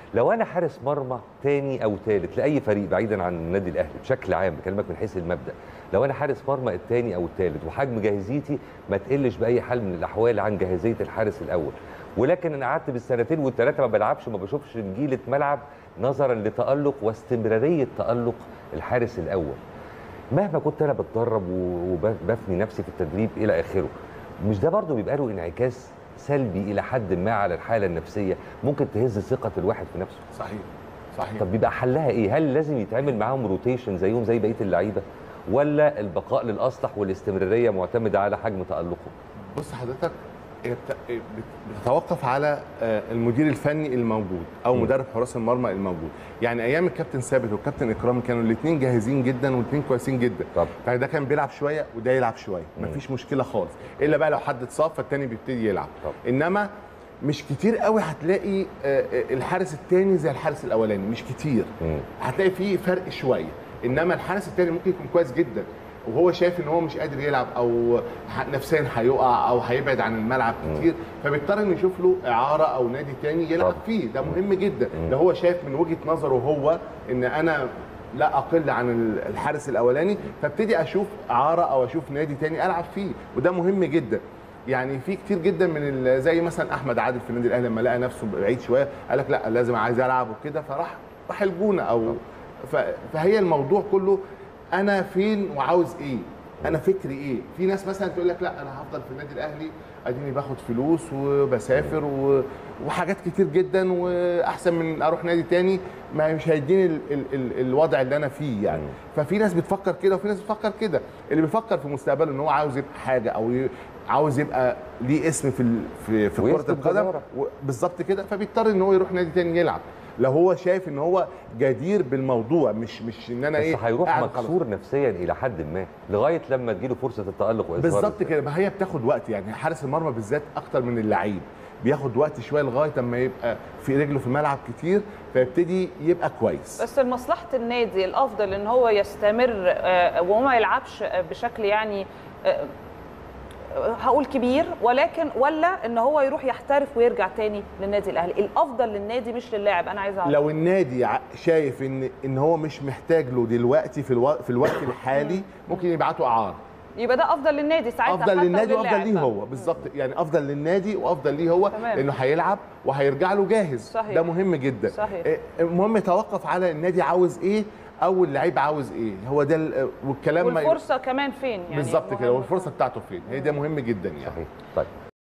لو انا حارس مرمى تاني او ثالث لاي فريق بعيدا عن النادي الاهلي بشكل عام بكلمك من حيث المبدا لو انا حارس مرمى الثاني او الثالث وحجم جاهزيتي ما تقلش باي حال من الاحوال عن جاهزيه الحارس الاول ولكن انا قعدت بالسنتين والثلاثه ما بلعبش وما بشوفش نجيله ملعب نظرا لتالق واستمراريه تالق الحارس الاول مهما كنت انا بتدرب وبفني نفسي في التدريب الى اخره مش ده برضه بيبقى له انعكاس سلبي الى حد ما على الحاله النفسيه ممكن تهز ثقه الواحد في نفسه صحيح صحيح طب بيبقى حلها ايه هل لازم يتعمل معاهم روتيشن زيهم زي بقيه اللعيبه ولا البقاء للاصلح والاستمراريه معتمده على حجم تالقه بص حضرتك هي بت- بت- بتتوقف على آه، المدير الفني الموجود او مم. مدرب حراس المرمى الموجود يعني ايام الكابتن ثابت والكابتن اكرام كانوا الاثنين جاهزين جدا والاثنين كويسين جدا طب فده كان بيلعب شويه وده يلعب شويه مم. مفيش مشكله خالص الا بقى لو حد اتصاب فالتاني بيبتدي يلعب طب. انما مش كتير قوي هتلاقي آه، آه، الحارس الثاني زي الحارس الاولاني مش كتير مم. هتلاقي فيه فرق شويه انما الحارس الثاني ممكن يكون كويس جدا وهو شايف ان هو مش قادر يلعب او ح- نفسيا هيقع او هيبعد عن الملعب كتير فبيضطر انه يشوف له اعاره او نادي تاني يلعب طب. فيه ده مهم جدا مم. لو هو شايف من وجهه نظره هو ان انا لا اقل عن ال- الحارس الاولاني فابتدي اشوف اعاره او اشوف نادي تاني العب فيه وده مهم جدا يعني في كتير جدا من ال- زي مثلا احمد عادل في النادي الاهلي لما لقى نفسه بعيد شويه قال لك لا لازم عايز العب وكده فراح راح الجونه او ف- فهي الموضوع كله انا فين وعاوز ايه انا فكري ايه في ناس مثلا تقول لك لا انا هفضل في النادي الاهلي اديني باخد فلوس وبسافر و... وحاجات كتير جدا واحسن من اروح نادي تاني ما مش هيديني ال... ال... ال... الوضع اللي انا فيه يعني مم. ففي ناس بتفكر كده وفي ناس بتفكر كده اللي بيفكر في مستقبله ان هو عاوز يبقى حاجه او ي... عاوز يبقى ليه اسم في ال... في, في كره ويثبت القدم جدارة. و- بالظبط كده فبيضطر ان هو يروح نادي تاني يلعب لو هو شايف ان هو جدير بالموضوع مش مش ان انا بس ايه هيروح قاعد خلاص. مكسور نفسيا الى حد ما لغايه لما تجيله فرصه التالق واظهار بالظبط كده ما هي بتاخد وقت يعني حارس المرمى بالذات اكتر من اللعيب بياخد وقت شويه لغايه اما يبقى في رجله في الملعب كتير فيبتدي يبقى كويس بس لمصلحه النادي الافضل ان هو يستمر آه، وما يلعبش آه، بشكل يعني آه، آه، هقول كبير ولكن ولا ان هو يروح يحترف ويرجع تاني للنادي الاهلي الافضل للنادي مش للاعب انا عايزه اعرف لو النادي ع- شايف ان ان هو مش محتاج له دلوقتي في الو... في الوقت الحالي ممكن يبعته اعاره يبقى ده افضل للنادي ساعتها افضل حتى للنادي وافضل وللاعب ليه بقى. هو بالظبط يعني افضل للنادي وافضل ليه هو تمام. لانه هيلعب وهيرجع له جاهز صحيح. ده مهم جدا صحيح. إيه، المهم يتوقف على النادي عاوز ايه او اللعيب عاوز ايه هو ده ال- والكلام ما ي- والفرصه كمان فين يعني بالظبط كده مهم. والفرصه بتاعته فين هي ده مهم جدا يعني صحيح طيب